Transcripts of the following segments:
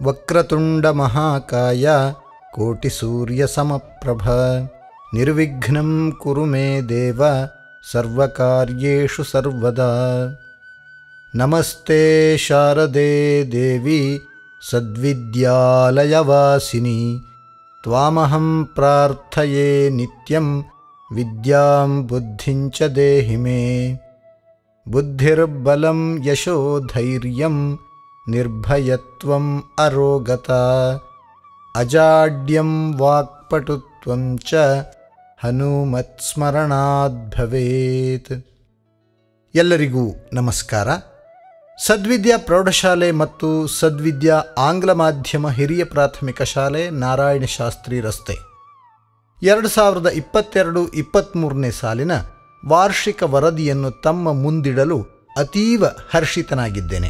ವಕ್ರತುಂಡಮಹಾಕಾಯ ಕೋಟಿಸೂರ್ಯಸಮಪ್ರಭ ನಿರ್ವಿಘ್ನಂ ಕುರು ಮೇ ದೇವ ಸರ್ವಕಾರ್ಯೇಷು ಸರ್ವದಾ ನಮಸ್ತೆ ಶಾರದೆ ದೇವಿ ಸದ್ವಿದ್ಯಾಲಯವಾಸಿನಿ ತ್ವಾಮಹಂ ಪ್ರಾರ್ಥಯೇ ನಿತ್ಯಂ ವಿದ್ಯಾಂ ಬುದ್ಧಿಂಚ ದೇಹಿ ಮೇ ಬುದ್ಧಿರ್ಬಲಂ ಯಶೋ ಧೈರ್ಯಂ ನಿರ್ಭಯತ್ವಂ ಅರೋಗತ ಅಜಾಡ್ಯಂ ವಾಕ್ಪಟುತ್ವಂ ಚ ಹನುಮತ್ಸ್ಮರಣಾದ್ ಭವೇತ್ ಎಲ್ಲರಿಗೂ ನಮಸ್ಕಾರ ಸದ್ವಿದ್ಯಾ ಪ್ರೌಢಶಾಲೆ ಮತ್ತು ಸದ್ವಿದ್ಯಾ ಆಂಗ್ಲ ಮಾಧ್ಯಮ ಹಿರಿಯ ಪ್ರಾಥಮಿಕ ಶಾಲೆ ನಾರಾಯಣ ಶಾಸ್ತ್ರಿ ರಸ್ತೆ ಎರಡು ಸಾವಿರದ ಇಪ್ಪತ್ತೆರಡು ಇಪ್ಪತ್ತ್ಮೂರನೇ ಸಾಲಿನ ವಾರ್ಷಿಕ ವರದಿಯನ್ನು ತಮ್ಮ ಮುಂದಿಡಲು ಅತೀವ ಹರ್ಷಿತನಾಗಿದ್ದೇನೆ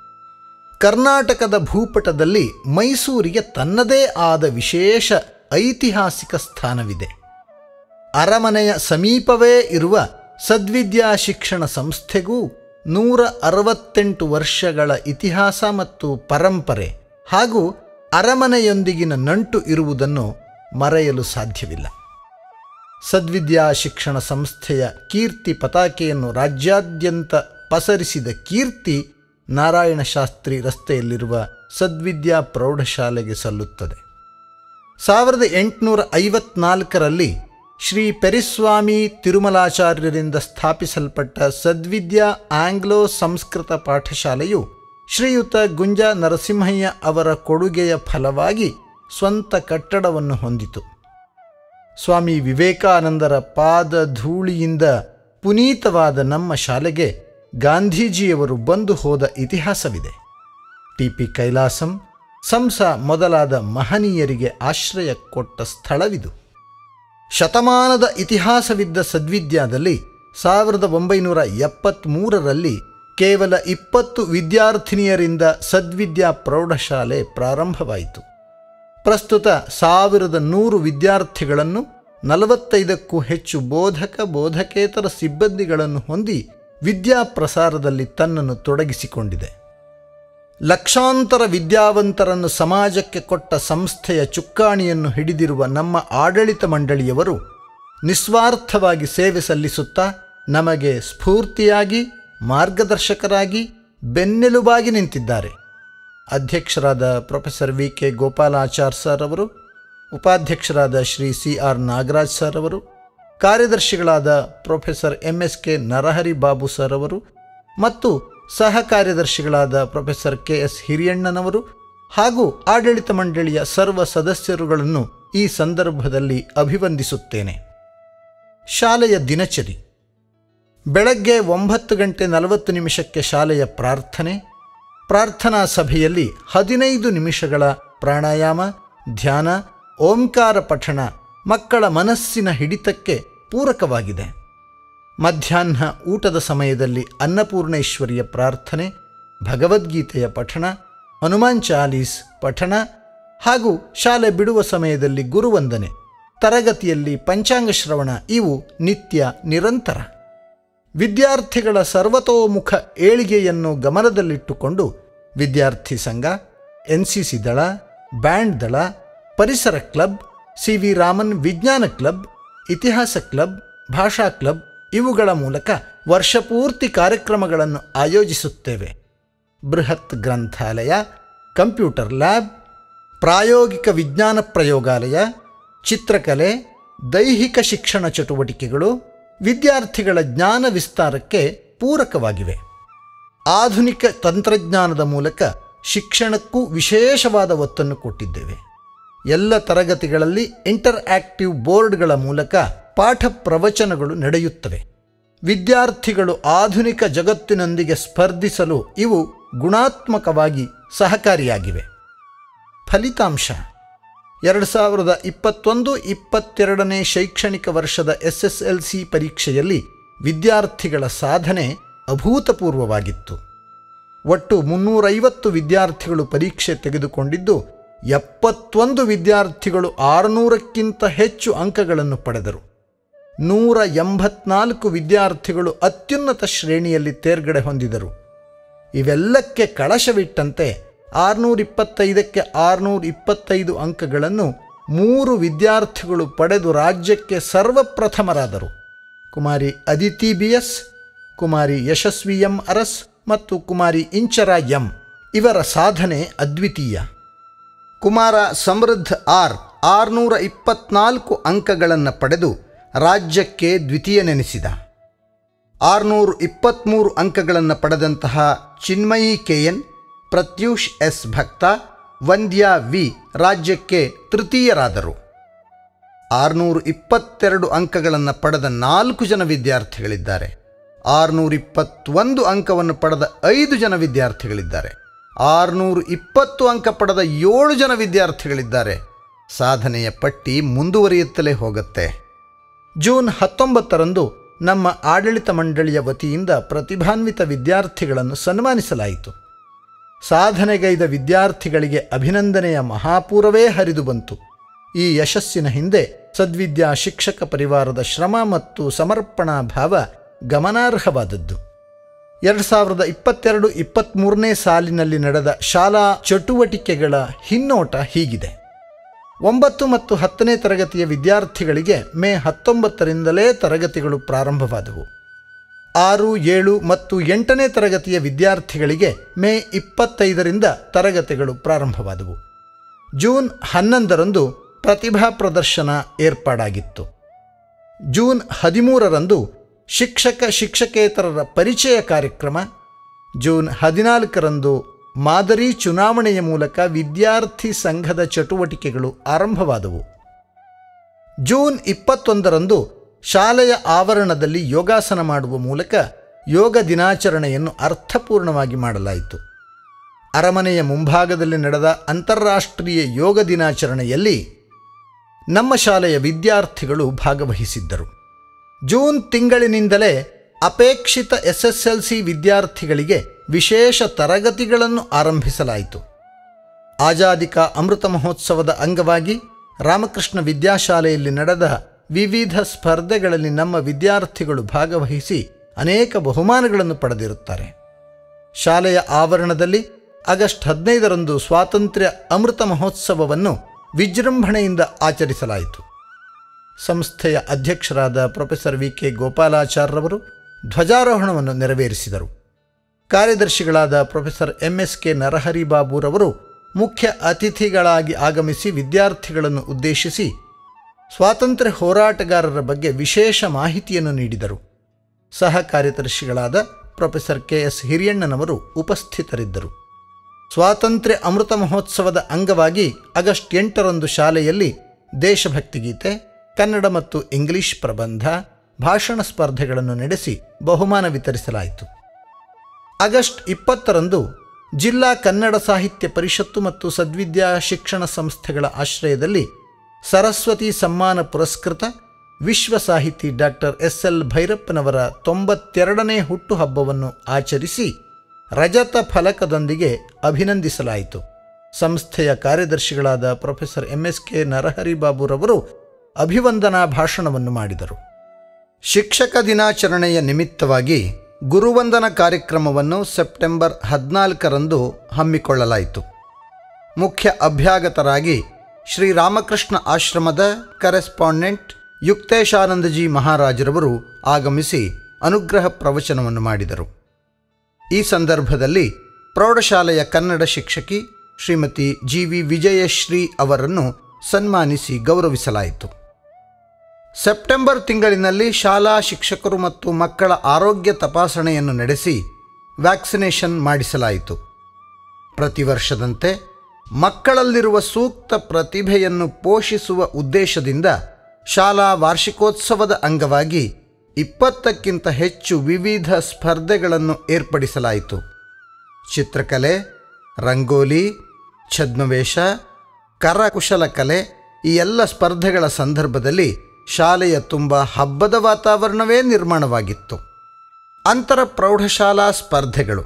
ಕರ್ನಾಟಕದ ಭೂಪಟದಲ್ಲಿ ಮೈಸೂರಿಗೆ ತನ್ನದೇ ಆದ ವಿಶೇಷ ಐತಿಹಾಸಿಕ ಸ್ಥಾನವಿದೆ ಅರಮನೆಯ ಸಮೀಪವೇ ಇರುವ ಸದ್ವಿದ್ಯಾ ಶಿಕ್ಷಣ ಸಂಸ್ಥೆಗೂ ನೂರ ಅರವತ್ತೆಂಟು ವರ್ಷಗಳ ಇತಿಹಾಸ ಮತ್ತು ಪರಂಪರೆ ಹಾಗೂ ಅರಮನೆಯೊಂದಿಗಿನ ನಂಟು ಇರುವುದನ್ನು ಮರೆಯಲು ಸಾಧ್ಯವಿಲ್ಲ ಸದ್ವಿದ್ಯಾ ಶಿಕ್ಷಣ ಸಂಸ್ಥೆಯ ಕೀರ್ತಿ ಪತಾಕೆಯನ್ನು ರಾಜ್ಯಾದ್ಯಂತ ಪಸರಿಸಿದ ಕೀರ್ತಿ ನಾರಾಯಣ ಶಾಸ್ತ್ರಿ ರಸ್ತೆಯಲ್ಲಿರುವ ಸದ್ವಿದ್ಯಾ ಪ್ರೌಢಶಾಲೆಗೆ ಸಲ್ಲುತ್ತದೆ ಸಾವಿರದ ಎಂಟುನೂರ ಐವತ್ನಾಲ್ಕರಲ್ಲಿ ಶ್ರೀ ಪೆರಿಸ್ವಾಮಿ ತಿರುಮಲಾಚಾರ್ಯರಿಂದ ಸ್ಥಾಪಿಸಲ್ಪಟ್ಟ ಸದ್ವಿದ್ಯಾ ಆಂಗ್ಲೋ ಸಂಸ್ಕೃತ ಪಾಠಶಾಲೆಯು ಶ್ರೀಯುತ ಗುಂಜ ನರಸಿಂಹಯ್ಯ ಅವರ ಕೊಡುಗೆಯ ಫಲವಾಗಿ ಸ್ವಂತ ಕಟ್ಟಡವನ್ನು ಹೊಂದಿತು ಸ್ವಾಮಿ ವಿವೇಕಾನಂದರ ಪಾದ ಧೂಳಿಯಿಂದ ಪುನೀತವಾದ ನಮ್ಮ ಶಾಲೆಗೆ ಗಾಂಧೀಜಿಯವರು ಬಂದು ಹೋದ ಇತಿಹಾಸವಿದೆ ಟಿ ಪಿ ಕೈಲಾಸಂ ಸಂಸ ಮೊದಲಾದ ಮಹನೀಯರಿಗೆ ಆಶ್ರಯ ಕೊಟ್ಟ ಸ್ಥಳವಿದು ಶತಮಾನದ ಇತಿಹಾಸವಿದ್ದ ಸದ್ವಿದ್ಯಾದಲ್ಲಿ ಸಾವಿರದ ಒಂಬೈನೂರ ಎಪ್ಪತ್ತ್ಮೂರರಲ್ಲಿ ಕೇವಲ ಇಪ್ಪತ್ತು ವಿದ್ಯಾರ್ಥಿನಿಯರಿಂದ ಸದ್ವಿದ್ಯಾ ಪ್ರೌಢಶಾಲೆ ಪ್ರಾರಂಭವಾಯಿತು ಪ್ರಸ್ತುತ ಸಾವಿರದ ನೂರು ವಿದ್ಯಾರ್ಥಿಗಳನ್ನು ನಲವತ್ತೈದಕ್ಕೂ ಹೆಚ್ಚು ಬೋಧಕ ಬೋಧಕೇತರ ಸಿಬ್ಬಂದಿಗಳನ್ನು ಹೊಂದಿ ವಿದ್ಯಾಪ್ರಸಾರದಲ್ಲಿ ತನ್ನನ್ನು ತೊಡಗಿಸಿಕೊಂಡಿದೆ ಲಕ್ಷಾಂತರ ವಿದ್ಯಾವಂತರನ್ನು ಸಮಾಜಕ್ಕೆ ಕೊಟ್ಟ ಸಂಸ್ಥೆಯ ಚುಕ್ಕಾಣಿಯನ್ನು ಹಿಡಿದಿರುವ ನಮ್ಮ ಆಡಳಿತ ಮಂಡಳಿಯವರು ನಿಸ್ವಾರ್ಥವಾಗಿ ಸೇವೆ ಸಲ್ಲಿಸುತ್ತಾ ನಮಗೆ ಸ್ಫೂರ್ತಿಯಾಗಿ ಮಾರ್ಗದರ್ಶಕರಾಗಿ ಬೆನ್ನೆಲುಬಾಗಿ ನಿಂತಿದ್ದಾರೆ ಅಧ್ಯಕ್ಷರಾದ professor V K Gopalachar sir ಅವರು ಉಪಾಧ್ಯಕ್ಷರಾದ Shri C R Nagaraj sir ಅವರು ಕಾರ್ಯದರ್ಶಿಗಳಾದ professor M S K Narahari Babu sir ಅವರು ಮತ್ತು ಸಹ ಕಾರ್ಯದರ್ಶಿಗಳಾದ ಪ್ರೊಫೆಸರ್ ಕೆ ಎಸ್ ಹಿರಿಯಣ್ಣನವರು ಹಾಗೂ ಆಡಳಿತ ಮಂಡಳಿಯ ಸರ್ವ ಸದಸ್ಯರುಗಳನ್ನು ಈ ಸಂದರ್ಭದಲ್ಲಿ ಅಭಿವಂದಿಸುತ್ತೇನೆ ಶಾಲೆಯ ದಿನಚರಿ ಬೆಳಗ್ಗೆ ಒಂಬತ್ತು ಗಂಟೆ ನಲವತ್ತು ನಿಮಿಷಕ್ಕೆ ಶಾಲೆಯ ಪ್ರಾರ್ಥನೆ ಪ್ರಾರ್ಥನಾ ಸಭೆಯಲ್ಲಿ ಹದಿನೈದು ನಿಮಿಷಗಳ ಪ್ರಾಣಾಯಾಮ ಧ್ಯಾನ ಓಂಕಾರ ಪಠಣ ಮಕ್ಕಳ ಮನಸ್ಸಿನ ಹಿಡಿತಕ್ಕೆ ಪೂರಕವಾಗಿದೆ ಮಧ್ಯಾಹ್ನ ಊಟದ ಸಮಯದಲ್ಲಿ ಅನ್ನಪೂರ್ಣೇಶ್ವರಿಯ ಪ್ರಾರ್ಥನೆ ಭಗವದ್ಗೀತೆಯ ಪಠಣ ಹನುಮಾನ್ ಚಾಲೀಸ್ ಪಠಣ ಹಾಗೂ ಶಾಲೆ ಬಿಡುವ ಸಮಯದಲ್ಲಿ ಗುರುವಂದನೆ ತರಗತಿಯಲ್ಲಿ ಪಂಚಾಂಗ ಶ್ರವಣ ಇವು ನಿತ್ಯ ನಿರಂತರ ವಿದ್ಯಾರ್ಥಿಗಳ ಸರ್ವತೋಮುಖ ಏಳಿಗೆಯನ್ನು ಗಮನದಲ್ಲಿಟ್ಟುಕೊಂಡು ವಿದ್ಯಾರ್ಥಿ ಸಂಘ ಎನ್ ಸಿ ಸಿ ದಳ ಬ್ಯಾಂಡ್ ದಳ ಪರಿಸರ ಕ್ಲಬ್ ಸಿ ವಿ ರಾಮನ್ ವಿಜ್ಞಾನ ಕ್ಲಬ್ ಇತಿಹಾಸ ಕ್ಲಬ್ ಭಾಷಾ ಕ್ಲಬ್ ಇವುಗಳ ಮೂಲಕ ವರ್ಷಪೂರ್ತಿ ಕಾರ್ಯಕ್ರಮಗಳನ್ನು ಆಯೋಜಿಸುತ್ತೇವೆ ಬೃಹತ್ ಗ್ರಂಥಾಲಯ ಕಂಪ್ಯೂಟರ್ ಲ್ಯಾಬ್ ಪ್ರಾಯೋಗಿಕ ವಿಜ್ಞಾನ ಪ್ರಯೋಗಾಲಯ ಚಿತ್ರಕಲೆ ದೈಹಿಕ ಶಿಕ್ಷಣ ಚಟುವಟಿಕೆಗಳು ವಿದ್ಯಾರ್ಥಿಗಳ ಜ್ಞಾನ ವಿಸ್ತಾರಕ್ಕೆ ಪೂರಕವಾಗಿವೆ ಆಧುನಿಕ ತಂತ್ರಜ್ಞಾನದ ಮೂಲಕ ಶಿಕ್ಷಣಕ್ಕೂ ವಿಶೇಷವಾದ ಒತ್ತನ್ನು ಕೊಟ್ಟಿದ್ದೇವೆ ಎಲ್ಲ ತರಗತಿಗಳಲ್ಲಿ ಇಂಟರ್ ಆಕ್ಟಿವ್ ಬೋರ್ಡ್ಗಳ ಮೂಲಕ ಪಾಠ ಪ್ರವಚನಗಳು ನಡೆಯುತ್ತವೆ ವಿದ್ಯಾರ್ಥಿಗಳು ಆಧುನಿಕ ಜಗತ್ತಿನೊಂದಿಗೆ ಸ್ಪರ್ಧಿಸಲು ಇವು ಗುಣಾತ್ಮಕವಾಗಿ ಸಹಕಾರಿಯಾಗಿವೆ ಫಲಿತಾಂಶ ಎರಡು ಸಾವಿರದ ಇಪ್ಪತ್ತೊಂದು ಇಪ್ಪತ್ತೆರಡನೇ ಶೈಕ್ಷಣಿಕ ವರ್ಷದ ಎಸ್ ಎಸ್ ಎಲ್ ಸಿ ಪರೀಕ್ಷೆಯಲ್ಲಿ ವಿದ್ಯಾರ್ಥಿಗಳ ಸಾಧನೆ ಅಭೂತಪೂರ್ವವಾಗಿತ್ತು ಒಟ್ಟು ಮುನ್ನೂರೈವತ್ತು ವಿದ್ಯಾರ್ಥಿಗಳು ಪರೀಕ್ಷೆ ತೆಗೆದುಕೊಂಡಿದ್ದು ಎಪ್ಪತ್ತೊಂದು ವಿದ್ಯಾರ್ಥಿಗಳು ಆರುನೂರಕ್ಕಿಂತ ಹೆಚ್ಚು ಅಂಕಗಳನ್ನು ಪಡೆದರು ನೂರ ಎಂಬತ್ನಾಲ್ಕು ವಿದ್ಯಾರ್ಥಿಗಳು ಅತ್ಯುನ್ನತ ಶ್ರೇಣಿಯಲ್ಲಿ ತೇರ್ಗಡೆ ಹೊಂದಿದರು ಇವೆಲ್ಲಕ್ಕೆ ಕಳಶವಿಟ್ಟಂತೆ ಆರುನೂರ ಇಪ್ಪತ್ತೈದಕ್ಕೆ ಆರುನೂರ ಇಪ್ಪತ್ತೈದು ಅಂಕಗಳನ್ನು ಮೂರು ವಿದ್ಯಾರ್ಥಿಗಳು ಪಡೆದು ರಾಜ್ಯಕ್ಕೆ ಸರ್ವಪ್ರಥಮರಾದರು ಕುಮಾರಿ ಅದಿತಿ ಬಿ ಎಸ್ ಕುಮಾರಿ ಯಶಸ್ವಿ ಎಂ ಅರಸ್ ಮತ್ತು ಕುಮಾರಿ ಇಂಚರ ಎಂ ಇವರ ಸಾಧನೆ ಅದ್ವಿತೀಯ ಕುಮಾರ ಸಮೃದ್ಧ ಆರ್ ಆರುನೂರ ಇಪ್ಪತ್ನಾಲ್ಕು ಅಂಕಗಳನ್ನು ಪಡೆದು ರಾಜ್ಯಕ್ಕೆ ದ್ವಿತೀಯನೆನಿಸಿದ ಆರುನೂರು ಇಪ್ಪತ್ತ್ಮೂರು ಅಂಕಗಳನ್ನು ಪಡೆದಂತಹ Chinmayi K N Pratyush S Bhakta Vandya V ರಾಜ್ಯಕ್ಕೆ ತೃತೀಯರಾದರು ಆರುನೂರು ಇಪ್ಪತ್ತೆರಡು ಅಂಕಗಳನ್ನು ಪಡೆದ ನಾಲ್ಕು ಜನ ವಿದ್ಯಾರ್ಥಿಗಳಿದ್ದಾರೆ ಆರುನೂರ ಇಪ್ಪತ್ತೊಂದು ಅಂಕವನ್ನು ಪಡೆದ ಐದು ಜನ ವಿದ್ಯಾರ್ಥಿಗಳಿದ್ದಾರೆ ಆರುನೂರು ಇಪ್ಪತ್ತು ಅಂಕ ಪಡೆದ ಏಳು ಜನ ವಿದ್ಯಾರ್ಥಿಗಳಿದ್ದಾರೆ ಸಾಧನೆಯ ಪಟ್ಟಿ ಮುಂದುವರಿಯುತ್ತಲೇ ಹೋಗುತ್ತೆ ಜೂನ್ ಹತ್ತೊಂಬತ್ತರಂದು ನಮ್ಮ ಆಡಳಿತ ಮಂಡಳಿಯ ವತಿಯಿಂದ ಪ್ರತಿಭಾನ್ವಿತ ವಿದ್ಯಾರ್ಥಿಗಳನ್ನು ಸನ್ಮಾನಿಸಲಾಯಿತು ಸಾಧನೆಗೈದ ವಿದ್ಯಾರ್ಥಿಗಳಿಗೆ ಅಭಿನಂದನೆಯ ಮಹಾಪೂರವೇ ಹರಿದು ಬಂತು ಈ ಯಶಸ್ಸಿನ ಹಿಂದೆ ಸದ್ವಿದ್ಯಾ ಶಿಕ್ಷಕ ಪರಿವಾರದ ಶ್ರಮ ಮತ್ತು ಸಮರ್ಪಣಾ ಭಾವ ಗಮನಾರ್ಹವಾದದ್ದು ಎರಡು ಸಾವಿರದ ಇಪ್ಪತ್ತೆರಡು ಇಪ್ಪತ್ತ್ಮೂರನೇ ಸಾಲಿನಲ್ಲಿ ನಡೆದ ಶಾಲಾ ಚಟುವಟಿಕೆಗಳ ಹಿನ್ನೋಟ ಹೀಗಿದೆ ಒಂಬತ್ತು ಮತ್ತು ಹತ್ತನೇ ತರಗತಿಯ ವಿದ್ಯಾರ್ಥಿಗಳಿಗೆ ಮೇ ಹತ್ತೊಂಬತ್ತರಿಂದಲೇ ತರಗತಿಗಳು ಪ್ರಾರಂಭವಾದವು ಆರು ಏಳು ಮತ್ತು ಎಂಟನೇ ತರಗತಿಯ ವಿದ್ಯಾರ್ಥಿಗಳಿಗೆ ಮೇ ಇಪ್ಪತ್ತೈದರಿಂದ ತರಗತಿಗಳು ಪ್ರಾರಂಭವಾದವು ಜೂನ್ ಹನ್ನೊಂದರಂದು ಪ್ರತಿಭಾ ಪ್ರದರ್ಶನ ಏರ್ಪಾಡಾಗಿತ್ತು ಜೂನ್ ಹದಿಮೂರರಂದು ಶಿಕ್ಷಕ ಶಿಕ್ಷಕೇತರರ ಪರಿಚಯ ಕಾರ್ಯಕ್ರಮ ಜೂನ್ ಹದಿನಾಲ್ಕರಂದು ಮಾದರಿ ಚುನಾವಣೆಯ ಮೂಲಕ ವಿದ್ಯಾರ್ಥಿ ಸಂಘದ ಚಟುವಟಿಕೆಗಳು ಆರಂಭವಾದವು ಜೂನ್ ಇಪ್ಪತ್ತೊಂದರಂದು ಶಾಲೆಯ ಆವರಣದಲ್ಲಿ ಯೋಗಾಸನ ಮಾಡುವ ಮೂಲಕ ಯೋಗ ದಿನಾಚರಣೆಯನ್ನು ಅರ್ಥಪೂರ್ಣವಾಗಿ ಮಾಡಲಾಯಿತು ಅರಮನೆಯ ಮುಂಭಾಗದಲ್ಲಿ ನಡೆದ ಅಂತಾರಾಷ್ಟ್ರೀಯ ಯೋಗ ದಿನಾಚರಣೆಯಲ್ಲಿ ನಮ್ಮ ಶಾಲೆಯ ವಿದ್ಯಾರ್ಥಿಗಳು ಭಾಗವಹಿಸಿದ್ದರು ಜೂನ್ ತಿಂಗಳಿನಿಂದಲೇ ಅಪೇಕ್ಷಿತ ಎಸ್ ಎಸ್ ಎಲ್ ಸಿ ವಿದ್ಯಾರ್ಥಿಗಳಿಗೆ ವಿಶೇಷ ತರಗತಿಗಳನ್ನು ಆರಂಭಿಸಲಾಯಿತು ಆಜಾದಿಕಾ ಅಮೃತ ಮಹೋತ್ಸವದ ಅಂಗವಾಗಿ ರಾಮಕೃಷ್ಣ ವಿದ್ಯಾಶಾಲೆಯಲ್ಲಿ ನಡೆದ ವಿವಿಧ ಸ್ಪರ್ಧೆಗಳಲ್ಲಿ ನಮ್ಮ ವಿದ್ಯಾರ್ಥಿಗಳು ಭಾಗವಹಿಸಿ ಅನೇಕ ಬಹುಮಾನಗಳನ್ನು ಪಡೆದಿರುತ್ತಾರೆ ಶಾಲೆಯ ಆವರಣದಲ್ಲಿ ಆಗಸ್ಟ್ ಹದಿನೈದರಂದು ಸ್ವಾತಂತ್ರ್ಯ ಅಮೃತ ಮಹೋತ್ಸವವನ್ನು ವಿಜೃಂಭಣೆಯಿಂದ ಆಚರಿಸಲಾಯಿತು ಸಂಸ್ಥೆಯ ಅಧ್ಯಕ್ಷರಾದ ಪ್ರೊಫೆಸರ್ ವಿ ಕೆ ಗೋಪಾಲಾಚಾರ್ಯರವರು ಧ್ವಜಾರೋಹಣವನ್ನು ನೆರವೇರಿಸಿದರು ಕಾರ್ಯದರ್ಶಿಗಳಾದ professor M S K Narahari ಬಾಬುರವರು ಮುಖ್ಯ ಅತಿಥಿಗಳಾಗಿ ಆಗಮಿಸಿ ವಿದ್ಯಾರ್ಥಿಗಳನ್ನು ಉದ್ದೇಶಿಸಿ ಸ್ವಾತಂತ್ರ್ಯ ಹೋರಾಟಗಾರರ ಬಗ್ಗೆ ವಿಶೇಷ ಮಾಹಿತಿಯನ್ನು ನೀಡಿದರು ಸಹ ಕಾರ್ಯದರ್ಶಿಗಳಾದ ಪ್ರೊಫೆಸರ್ ಕೆ ಎಸ್ ಹಿರಿಯಣ್ಣನವರು ಉಪಸ್ಥಿತರಿದ್ದರು ಸ್ವಾತಂತ್ರ್ಯ ಅಮೃತ ಮಹೋತ್ಸವದ ಅಂಗವಾಗಿ ಆಗಸ್ಟ್ ಎಂಟರಂದು ಶಾಲೆಯಲ್ಲಿ ದೇಶಭಕ್ತಿ ಗೀತೆ ಕನ್ನಡ ಮತ್ತು ಇಂಗ್ಲಿಷ್ ಪ್ರಬಂಧ ಭಾಷಣ ಸ್ಪರ್ಧೆಗಳನ್ನು ನಡೆಸಿ ಬಹುಮಾನ ವಿತರಿಸಲಾಯಿತು ಆಗಸ್ಟ್ ಇಪ್ಪತ್ತರಂದು ಜಿಲ್ಲಾ ಕನ್ನಡ ಸಾಹಿತ್ಯ ಪರಿಷತ್ತು ಮತ್ತು ಸದ್ವಿದ್ಯಾ ಶಿಕ್ಷಣ ಸಂಸ್ಥೆಗಳ ಆಶ್ರಯದಲ್ಲಿ ಸರಸ್ವತಿ ಸಮ್ಮಾನ ಪುರಸ್ಕೃತ ವಿಶ್ವ ಸಾಹಿತಿ ಡಾಕ್ಟರ್ ಎಸ್ ಎಲ್ ಭೈರಪ್ಪನವರ ತೊಂಬತ್ತೆರಡನೇ ಹುಟ್ಟುಹಬ್ಬವನ್ನು ಆಚರಿಸಿ ರಜತ ಫಲಕದೊಂದಿಗೆ ಅಭಿನಂದಿಸಲಾಯಿತು ಸಂಸ್ಥೆಯ ಕಾರ್ಯದರ್ಶಿಗಳಾದ professor M S K Narahari ಬಾಬುರವರು ಅಭಿವಂದನಾ ಭಾಷಣವನ್ನು ಮಾಡಿದರು ಶಿಕ್ಷಕ ದಿನಾಚರಣೆಯ ನಿಮಿತ್ತವಾಗಿ ಗುರುವಂದನ ಕಾರ್ಯಕ್ರಮವನ್ನು ಸೆಪ್ಟೆಂಬರ್ ಹದಿನಾಲ್ಕರಂದು ಹಮ್ಮಿಕೊಳ್ಳಲಾಯಿತು ಮುಖ್ಯ ಅಭ್ಯಾಗತರಾಗಿ ಶ್ರೀರಾಮಕೃಷ್ಣ ಆಶ್ರಮದ ಕರೆಸ್ಪಾಂಡೆಂಟ್ ಯುಕ್ತೇಶಾನಂದಜಿ ಮಹಾರಾಜರವರು ಆಗಮಿಸಿ ಅನುಗ್ರಹ ಪ್ರವಚನವನ್ನು ಮಾಡಿದರು ಈ ಸಂದರ್ಭದಲ್ಲಿ ಪ್ರೌಢಶಾಲೆಯ ಕನ್ನಡ ಶಿಕ್ಷಕಿ ಶ್ರೀಮತಿ ಜಿ ವಿ ವಿಜಯಶ್ರೀ ಅವರನ್ನು ಸನ್ಮಾನಿಸಿ ಗೌರವಿಸಲಾಯಿತು ಸೆಪ್ಟೆಂಬರ್ ತಿಂಗಳಿನಲ್ಲಿ ಶಾಲಾ ಶಿಕ್ಷಕರು ಮತ್ತು ಮಕ್ಕಳ ಆರೋಗ್ಯ ತಪಾಸಣೆಯನ್ನು ನಡೆಸಿ ವ್ಯಾಕ್ಸಿನೇಷನ್ ಮಾಡಿಸಲಾಯಿತು ಪ್ರತಿ ವರ್ಷದಂತೆ ಮಕ್ಕಳಲ್ಲಿರುವ ಸೂಕ್ತ ಪ್ರತಿಭೆಯನ್ನು ಪೋಷಿಸುವ ಉದ್ದೇಶದಿಂದ ಶಾಲಾ ವಾರ್ಷಿಕೋತ್ಸವದ ಅಂಗವಾಗಿ ಇಪ್ಪತ್ತಕ್ಕಿಂತ ಹೆಚ್ಚು ವಿವಿಧ ಸ್ಪರ್ಧೆಗಳನ್ನು ಏರ್ಪಡಿಸಲಾಯಿತು ಚಿತ್ರಕಲೆ ರಂಗೋಲಿ ಛದ್ಮವೇಷ ಕರಕುಶಲಕಲೆ ಈ ಎಲ್ಲ ಸ್ಪರ್ಧೆಗಳ ಸಂದರ್ಭದಲ್ಲಿ ಶಾಲೆಯ ತುಂಬ ಹಬ್ಬದ ವಾತಾವರಣವೇ ನಿರ್ಮಾಣವಾಗಿತ್ತು ಅಂತರ ಪ್ರೌಢಶಾಲಾ ಸ್ಪರ್ಧೆಗಳು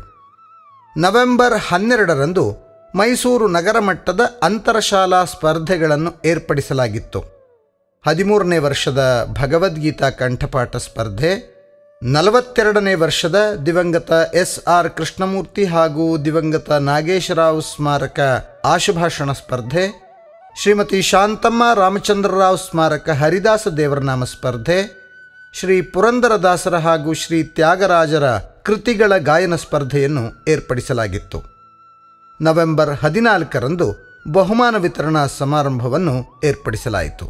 ನವೆಂಬರ್ ಹನ್ನೆರಡರಂದು ಮೈಸೂರು ನಗರ ಮಟ್ಟದ ಅಂತರಶಾಲಾ ಸ್ಪರ್ಧೆಗಳನ್ನು ಏರ್ಪಡಿಸಲಾಗಿತ್ತು ಹದಿಮೂರನೇ ವರ್ಷದ ಭಗವದ್ಗೀತಾ ಕಂಠಪಾಠ ಸ್ಪರ್ಧೆ ನಲವತ್ತೆರಡನೇ ವರ್ಷದ ದಿವಂಗತ ಎಸ್ ಆರ್ ಕೃಷ್ಣಮೂರ್ತಿ ಹಾಗೂ ದಿವಂಗತ ನಾಗೇಶರಾವ್ ಸ್ಮಾರಕ ಆಶುಭಾಷಣ ಸ್ಪರ್ಧೆ ಶ್ರೀಮತಿ ಶಾಂತಮ್ಮ ರಾಮಚಂದ್ರರಾವ್ ಸ್ಮಾರಕ ಹರಿದಾಸ ದೇವರನಾಮ ಸ್ಪರ್ಧೆ ಶ್ರೀ ಪುರಂದರದಾಸರ ಹಾಗೂ ಶ್ರೀ ತ್ಯಾಗರಾಜರ ಕೃತಿಗಳ ಗಾಯನ ಸ್ಪರ್ಧೆಯನ್ನು ಏರ್ಪಡಿಸಲಾಗಿತ್ತು ನವೆಂಬರ್ ಹದಿನಾಲ್ಕರಂದು ಬಹುಮಾನ ವಿತರಣಾ ಸಮಾರಂಭವನ್ನು ಏರ್ಪಡಿಸಲಾಯಿತು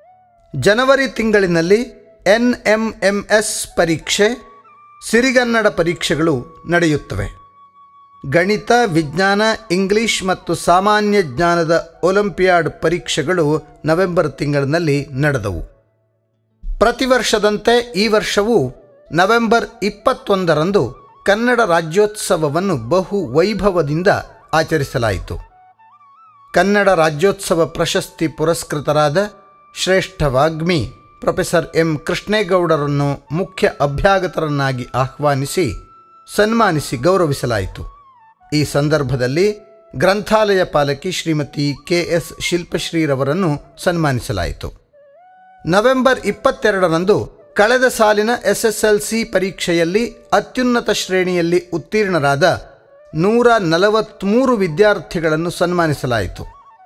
ಜನವರಿ ತಿಂಗಳಿನಲ್ಲಿ ಎನ್ ಎಂ ಎಂ ಎಸ್ ಪರೀಕ್ಷೆ ಸಿರಿಗನ್ನಡ ಪರೀಕ್ಷೆಗಳು ನಡೆಯುತ್ತವೆ ಗಣಿತ ವಿಜ್ಞಾನ ಇಂಗ್ಲಿಷ್ ಮತ್ತು ಸಾಮಾನ್ಯ ಜ್ಞಾನದ ಒಲಿಂಪಿಯಾಡ್ ಪರೀಕ್ಷೆಗಳು ನವೆಂಬರ್ ತಿಂಗಳಿನಲ್ಲಿ ನಡೆದವು ಪ್ರತಿ ವರ್ಷದಂತೆ ಈ ವರ್ಷವೂ ನವೆಂಬರ್ ಇಪ್ಪತ್ತೊಂದರಂದು ಕನ್ನಡ ರಾಜ್ಯೋತ್ಸವವನ್ನು ಬಹು ವೈಭವದಿಂದ ಆಚರಿಸಲಾಯಿತು ಕನ್ನಡ ರಾಜ್ಯೋತ್ಸವ ಪ್ರಶಸ್ತಿ ಪುರಸ್ಕೃತರಾದ ಶ್ರೇಷ್ಠ ವಾಗ್ಮಿ ಪ್ರೊಫೆಸರ್ ಎಂ ಕೃಷ್ಣೇಗೌಡರನ್ನು ಮುಖ್ಯ ಅಭ್ಯಾಗತರನ್ನಾಗಿ ಆಹ್ವಾನಿಸಿ ಸನ್ಮಾನಿಸಿ ಗೌರವಿಸಲಾಯಿತು ಈ ಸಂದರ್ಭದಲ್ಲಿ ಗ್ರಂಥಾಲಯ ಪಾಲಕಿ ಶ್ರೀಮತಿ ಕೆ ಎಸ್ ಶಿಲ್ಪಶ್ರೀರವರನ್ನು ಸನ್ಮಾನಿಸಲಾಯಿತು ನವೆಂಬರ್ ಇಪ್ಪತ್ತೆರಡರಂದು ಕಳೆದ ಸಾಲಿನ ಎಸ್ಎಸ್ಎಲ್ಸಿ ಪರೀಕ್ಷೆಯಲ್ಲಿ ಅತ್ಯುನ್ನತ ಶ್ರೇಣಿಯಲ್ಲಿ ಉತ್ತೀರ್ಣರಾದ ನೂರ ನಲವತ್ತ್ಮೂರು ವಿದ್ಯಾರ್ಥಿಗಳನ್ನು ಸನ್ಮಾನಿಸಲಾಯಿತು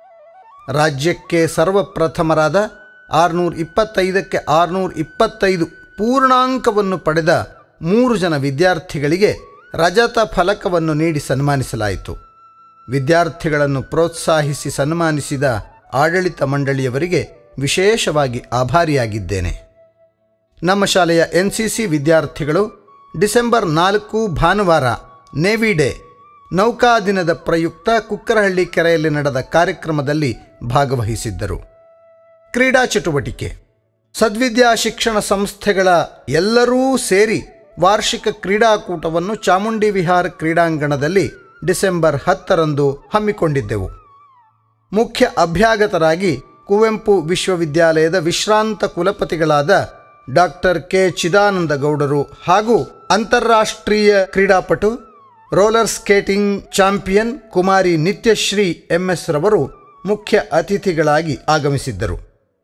ರಾಜ್ಯಕ್ಕೆ ಸರ್ವಪ್ರಥಮರಾದ ಆರುನೂರ ಇಪ್ಪತ್ತೈದಕ್ಕೆ ಆರುನೂರ ಇಪ್ಪತ್ತೈದು ಪೂರ್ಣಾಂಕವನ್ನು ಪಡೆದ ಮೂರು ಜನ ವಿದ್ಯಾರ್ಥಿಗಳಿಗೆ ರಜತ ಫಲಕವನ್ನು ನೀಡಿ ಸನ್ಮಾನಿಸಲಾಯಿತು ವಿದ್ಯಾರ್ಥಿಗಳನ್ನು ಪ್ರೋತ್ಸಾಹಿಸಿ ಸನ್ಮಾನಿಸಿದ ಆಡಳಿತ ಮಂಡಳಿಯವರಿಗೆ ವಿಶೇಷವಾಗಿ ಆಭಾರಿಯಾಗಿದ್ದೇನೆ ನಮ್ಮ ಶಾಲೆಯ ಎನ್ ಸಿ ಸಿ ವಿದ್ಯಾರ್ಥಿಗಳು ಡಿಸೆಂಬರ್ ನಾಲ್ಕು ಭಾನುವಾರ ನೇವಿ ಡೇ ನೌಕಾ ದಿನದ ಪ್ರಯುಕ್ತ ಕುಕ್ಕರಹಳ್ಳಿ ಕೆರೆಯಲ್ಲಿ ನಡೆದ ಕಾರ್ಯಕ್ರಮದಲ್ಲಿ ಭಾಗವಹಿಸಿದ್ದರು ಕ್ರೀಡಾ ಚಟುವಟಿಕೆ ಸದ್ವಿದ್ಯಾ ಶಿಕ್ಷಣ ಸಂಸ್ಥೆಗಳ ಎಲ್ಲರೂ ಸೇರಿ ವಾರ್ಷಿಕ ಕ್ರೀಡಾಕೂಟವನ್ನು ಚಾಮುಂಡಿ ವಿಹಾರ ಕ್ರೀಡಾಂಗಣದಲ್ಲಿ ಡಿಸೆಂಬರ್ ಹತ್ತರಂದು ಹಮ್ಮಿಕೊಂಡಿದ್ದೆವು ಮುಖ್ಯ ಅಭ್ಯಾಗತರಾಗಿ ಕುವೆಂಪು ವಿಶ್ವವಿದ್ಯಾಲಯದ ವಿಶ್ರಾಂತ ಕುಲಪತಿಗಳಾದ ಡಾಕ್ಟರ್ ಕೆ ಚಿದಾನಂದ ಗೌಡರು ಹಾಗೂ ಅಂತಾರಾಷ್ಟ್ರೀಯ ಕ್ರೀಡಾಪಟು ರೋಲರ್ ಸ್ಕೇಟಿಂಗ್ ಚಾಂಪಿಯನ್ ಕುಮಾರಿ ನಿತ್ಯಶ್ರೀ ಎಂಎಸ್ ರವರು ಮುಖ್ಯ ಅತಿಥಿಗಳಾಗಿ ಆಗಮಿಸಿದ್ದರು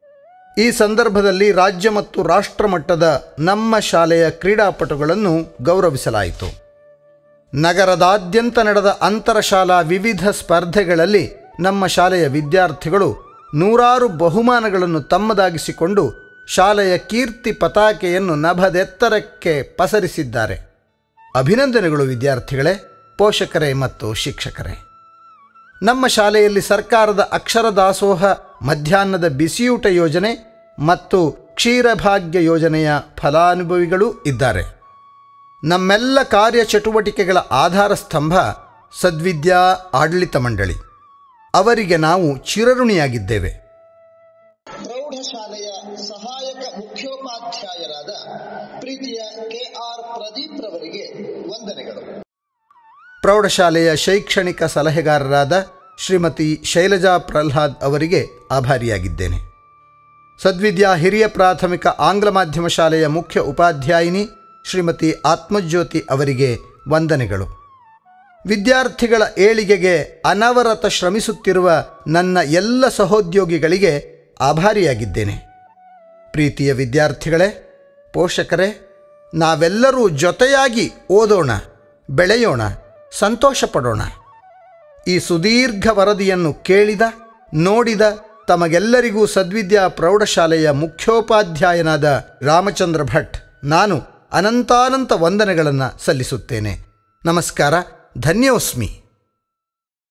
ಈ ಸಂದರ್ಭದಲ್ಲಿ ರಾಜ್ಯ ಮತ್ತು ರಾಷ್ಟ್ರ ಮಟ್ಟದ ನಮ್ಮ ಶಾಲೆಯ ಕ್ರೀಡಾಪಟುಗಳನ್ನು ಗೌರವಿಸಲಾಯಿತು ನಗರದಾದ್ಯಂತ ನಡೆದ ಅಂತರಶಾಲಾ ವಿವಿಧ ಸ್ಪರ್ಧೆಗಳಲ್ಲಿ ನಮ್ಮ ಶಾಲೆಯ ವಿದ್ಯಾರ್ಥಿಗಳು ನೂರಾರು ಬಹುಮಾನಗಳನ್ನು ತಮ್ಮದಾಗಿಸಿಕೊಂಡು ಶಾಲೆಯ ಕೀರ್ತಿ ಪತಾಕೆಯನ್ನು ನಭದೆತ್ತರಕ್ಕೆ ಪಸರಿಸಿದ್ದಾರೆ ಅಭಿನಂದನೆಗಳು ವಿದ್ಯಾರ್ಥಿಗಳೇ ಪೋಷಕರೇ ಮತ್ತು ಶಿಕ್ಷಕರೇ ನಮ್ಮ ಶಾಲೆಯಲ್ಲಿ ಸರ್ಕಾರದ ಅಕ್ಷರ ದಾಸೋಹ ಮಧ್ಯಾಹ್ನದ ಬಿಸಿಯೂಟ ಯೋಜನೆ ಮತ್ತು ಕ್ಷೀರಭಾಗ್ಯ ಯೋಜನೆಯ ಫಲಾನುಭವಿಗಳೂ ಇದ್ದಾರೆ ನಮ್ಮೆಲ್ಲ ಕಾರ್ಯಚಟುವಟಿಕೆಗಳ ಆಧಾರ ಸ್ತಂಭ ಸದ್ವಿದ್ಯಾ ಆಡಳಿತ ಮಂಡಳಿ ಅವರಿಗೆ ನಾವು ಚಿರಋಣಿಯಾಗಿದ್ದೇವೆ ಪ್ರೌಢಶಾಲೆಯ ಸಹಾಯಕ ಮುಖ್ಯೋಪಾಧ್ಯಾಯರಾದ ಪ್ರೀತಿಯ ಕೆ ಆರ್ ಪ್ರದೀಪ್ ರವರಿಗೆ ವಂದನೆಗಳು ಪ್ರೌಢಶಾಲೆಯ ಶೈಕ್ಷಣಿಕ ಸಲಹೆಗಾರರಾದ ಶ್ರೀಮತಿ ಶೈಲಜಾ ಪ್ರಹ್ಲಾದ್ ಅವರಿಗೆ ಆಭಾರಿಯಾಗಿದ್ದೇನೆ ಸದ್ವಿದ್ಯಾ ಹಿರಿಯ ಪ್ರಾಥಮಿಕ ಆಂಗ್ಲ ಮಾಧ್ಯಮ ಶಾಲೆಯ ಮುಖ್ಯ ಉಪಾಧ್ಯಾಯಿನಿ ಶ್ರೀಮತಿ ಆತ್ಮಜ್ಯೋತಿ ಅವರಿಗೆ ವಂದನೆಗಳು ವಿದ್ಯಾರ್ಥಿಗಳ ಏಳಿಗೆಗೆ ಅನವರತ ಶ್ರಮಿಸುತ್ತಿರುವ ನನ್ನ ಎಲ್ಲ ಸಹೋದ್ಯೋಗಿಗಳಿಗೆ ಆಭಾರಿಯಾಗಿದ್ದೇನೆ ಪ್ರೀತಿಯ ವಿದ್ಯಾರ್ಥಿಗಳೇ ಪೋಷಕರೇ ನಾವೆಲ್ಲರೂ ಜೊತೆಯಾಗಿ ಓದೋಣ ಬೆಳೆಯೋಣ ಸಂತೋಷ ಪಡೋಣ ಈ ಸುದೀರ್ಘ ವರದಿಯನ್ನು ಕೇಳಿದ ನೋಡಿದ ತಮಗೆಲ್ಲರಿಗೂ ಸದ್ವಿದ್ಯಾ ಪ್ರೌಢಶಾಲೆಯ ಮುಖ್ಯೋಪಾಧ್ಯಾಯನಾದ ರಾಮಚಂದ್ರ ಭಟ್ ನಾನು ಅನಂತಾನಂತ ವಂದನೆಗಳನ್ನು ಸಲ್ಲಿಸುತ್ತೇನೆ ನಮಸ್ಕಾರ ಧನ್ಯೋಸ್ಮಿ